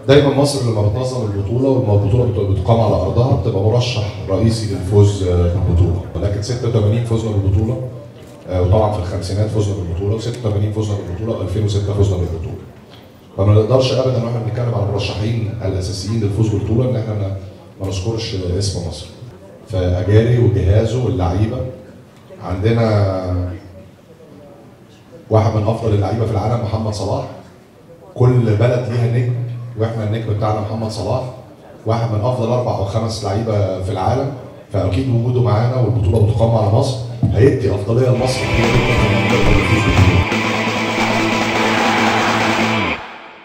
دايما مصر لما بتنظم البطوله والبطوله بت- بتقام على ارضها بتبقى مرشح رئيسي للفوز آه، بالبطوله ولكن 86 فزنا بالبطوله آه، وطبعا في الخمسينات فزنا بالبطوله و86 فزنا بالبطوله و2006 فزنا بالبطوله فما نقدرش ابدا واحنا بنتكلم على المرشحين الاساسيين للفوز بالبطوله ان احنا ما- ما نذكرش اسم مصر فاجاري وجهازه واللعيبه عندنا واحد من افضل اللعيبه في العالم محمد صلاح كل بلد ليها نجم واحنا النجم بتاعنا محمد صلاح واحد من افضل اربع او خمس لعيبه في العالم فاكيد وجوده معانا والبطوله بتقام على مصر هيدي افضليه لمصر كتير جدا في المنطقه